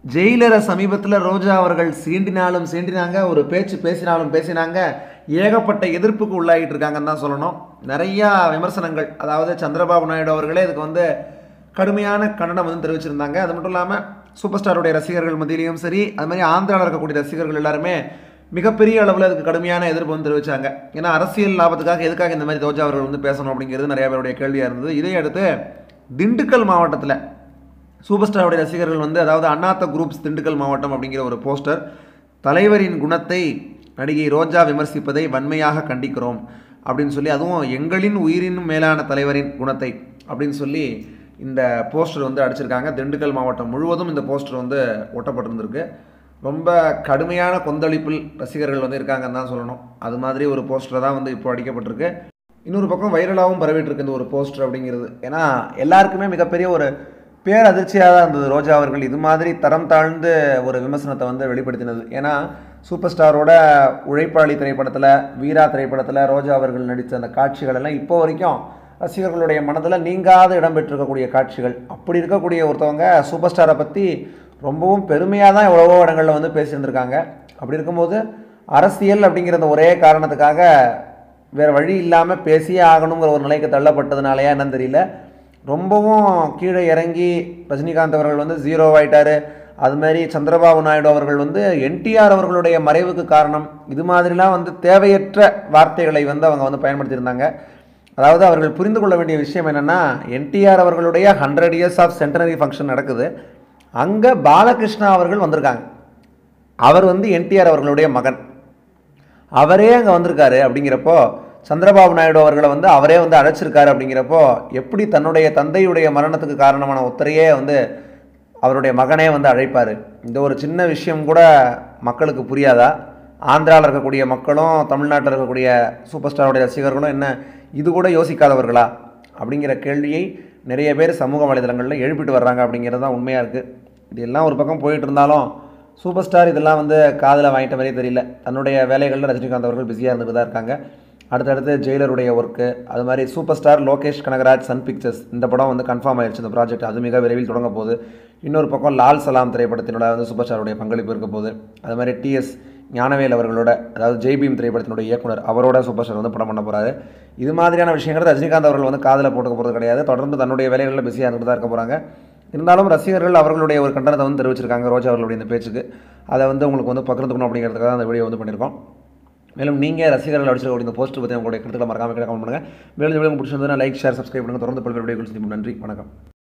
ஜெயிலரை சமீபத்தில் ரோஜா அவர்கள் சீண்டினாலும் சீண்டினாங்க ஒரு பேச்சு பேசினாலும் பேசினாங்க ஏகப்பட்ட எதிர்ப்புக்கு உள்ளாகிட்டு இருக்காங்கன்னு தான் சொல்லணும் நிறையா விமர்சனங்கள் அதாவது சந்திரபாபு நாயுடு அவர்களே இதுக்கு வந்து கடுமையான கண்டனம் வந்து தெரிவிச்சிருந்தாங்க அது மட்டும் இல்லாமல் சூப்பர் ஸ்டாருடைய ரசிகர்கள் மத்தியிலையும் சரி அது மாதிரி ஆந்திராவில் இருக்கக்கூடிய ரசிகர்கள் எல்லாருமே மிகப்பெரிய அளவில் அதுக்கு கடுமையான எதிர்ப்பு வந்து தெரிவித்தாங்க ஏன்னா அரசியல் லாபத்துக்காக எதுக்காக இந்த மாதிரி ரோஜா அவர்கள் வந்து பேசணும் அப்படிங்கிறது நிறைய பேருடைய கேள்வியாக இருந்தது இதை அடுத்து திண்டுக்கல் மாவட்டத்தில் சூப்பர் ஸ்டாருடைய ரசிகர்கள் வந்து அதாவது அண்ணாத்த குரூப்ஸ் திண்டுக்கல் மாவட்டம் அப்படிங்கிற ஒரு போஸ்டர் தலைவரின் குணத்தை நடிகை ரோஜா விமர்சிப்பதை வன்மையாக கண்டிக்கிறோம் அப்படின்னு சொல்லி அதுவும் எங்களின் உயிரின் மேலான தலைவரின் குணத்தை அப்படின்னு சொல்லி இந்த போஸ்டர் வந்து அடிச்சிருக்காங்க திண்டுக்கல் மாவட்டம் முழுவதும் இந்த போஸ்டர் வந்து ஒட்டப்பட்டிருந்திருக்கு ரொம்ப கடுமையான கொந்தளிப்பில் ரசிகர்கள் வந்து இருக்காங்கன்னு தான் சொல்லணும் அது மாதிரி ஒரு போஸ்டர் தான் வந்து இப்போ அடிக்கப்பட்டிருக்கு இன்னொரு பக்கம் வைரலாகவும் பரவிட்டு இருக்கு இந்த ஒரு போஸ்டர் அப்படிங்கிறது ஏன்னா எல்லாருக்குமே மிகப்பெரிய ஒரு பேரதிர்ச்சியாக தான் இருந்தது ரோஜா அவர்கள் இது மாதிரி தரம் தாழ்ந்து ஒரு விமர்சனத்தை வந்து வெளிப்படுத்தினது ஏன்னா சூப்பர் ஸ்டாரோட உழைப்பாளி திரைப்படத்தில் வீரா திரைப்படத்தில் ரோஜா அவர்கள் நடித்த அந்த காட்சிகள் எல்லாம் இப்போ வரைக்கும் ரசிகர்களுடைய மனதில் நீங்காத இடம் பெற்றிருக்கக்கூடிய காட்சிகள் அப்படி இருக்கக்கூடிய ஒருத்தவங்க சூப்பர் ஸ்டாரை பற்றி ரொம்பவும் பெருமையாக தான் எவ்வளவோ இடங்களில் வந்து பேசியிருந்திருக்காங்க அப்படி இருக்கும்போது அரசியல் அப்படிங்கிற அந்த ஒரே காரணத்துக்காக வேறு வழி இல்லாமல் பேசியே ஆகணுங்கிற ஒரு நிலைக்கு தள்ளப்பட்டதுனாலயா என்னன்னு தெரியல ரொம்பவும் கீழே இறங்கி ரஜினிகாந்த் அவர்கள் வந்து ஜீரோ ஆயிட்டாரு அது மாதிரி சந்திரபாபு நாயுடு அவர்கள் வந்து என்டிஆர் அவர்களுடைய மறைவுக்கு காரணம் இது மாதிரிலாம் வந்து தேவையற்ற வார்த்தைகளை வந்து அவங்க வந்து பயன்படுத்தியிருந்தாங்க அதாவது அவர்கள் புரிந்து கொள்ள வேண்டிய விஷயம் என்னென்னா என்டிஆர் அவர்களுடைய hundred years of centenary function நடக்குது அங்கே பாலகிருஷ்ணா அவர்கள் வந்திருக்காங்க அவர் வந்து என்டிஆர் அவர்களுடைய மகன் அவரே அங்கே வந்திருக்காரு அப்படிங்கிறப்போ சந்திரபாபு நாயுடு அவர்களை வந்து அவரே வந்து அழைச்சிருக்காரு அப்படிங்கிறப்போ எப்படி தன்னுடைய தந்தையுடைய மரணத்துக்கு காரணமான ஒத்தரையே வந்து அவருடைய மகனே வந்து அழைப்பார் இந்த ஒரு சின்ன விஷயம் கூட மக்களுக்கு புரியாதா ஆந்திராவில் இருக்கக்கூடிய மக்களும் தமிழ்நாட்டில் இருக்கக்கூடிய சூப்பர் ஸ்டாருடைய ரசிகர்களும் என்ன இது கூட யோசிக்காதவர்களா அப்படிங்கிற கேள்வியை நிறைய பேர் சமூக வலைதளங்களில் எழுப்பிட்டு வர்றாங்க அப்படிங்கிறது தான் உண்மையாக இருக்குது இது எல்லாம் ஒரு பக்கம் போயிட்டு இருந்தாலும் சூப்பர் ஸ்டார் இதெல்லாம் வந்து காதில் வாங்கிட்ட மாதிரியே தெரியல தன்னுடைய வேலைகளில் ரஜினிகாந்த் அவர்கள் பிஸியாக இருந்துட்டு தான் இருக்காங்க அடுத்தடுத்து ஜெயிலருடைய ஒர்க்கு அது மாதிரி super star Lokesh Kanagaraj Sun Pictures இந்த படம் வந்து கன்ஃபார்ம் ஆயிடுச்சு இந்த ப்ராஜெக்ட் அது மிக விரைவில் தொடங்க போகுது இன்னொரு பக்கம் லால் சலாம் திரைப்படத்தினோட வந்து சூப்பர் ஸ்டாருடைய பங்களிப்பு இருக்க போகுது அது மாதிரி டிஎஸ் ஞானவேல் அவர்களோட அதாவது ஜெய்பீம் திரைப்படத்தினுடைய இயக்குனர் அவரோட சூப்பர் ஸ்டார் வந்து படம் பண்ண போகிறாரு இது மாதிரியான விஷயங்கள் ரஜினிகாந்த் அவர்கள் வந்து காதில் போட்டுக்க போகிறது கிடையாது தொடர்ந்து தன்னுடைய வேலைகளில் பிஸியாக இருந்துட்டு தான் இருக்க போகிறாங்க இருந்தாலும் ரசிகர்கள் அவர்களுடைய ஒரு கண்டனத்தை வந்து தெரிவிச்சிருக்காங்க ரோஜா அவர்களுடைய இந்த பேச்சுக்கு அதை வந்து உங்களுக்கு வந்து பகிர்ந்துக்கணும் அப்படிங்கிறதுக்காக அந்த வீடியோ வந்து பண்ணியிருக்கோம் மேலும் நீங்கள் ரசிகர்கள் அடிச்சிருக்கக்கூடிய இந்த போஸ்ட் பற்றி உங்களுடைய கருத்துக்களை மறக்காம கமெண்ட் பண்ணுங்கள் மேலும் இந்த வீடியோ உங்களுக்கு பிடிச்சிருந்ததுன்னா லைக் ஷேர் சப்ஸ்கிரைப் பண்ணுங்கள் தொடர்ந்து பல்வேறு வீடியோக்கள் சந்திப்போம் நன்றி வணக்கம்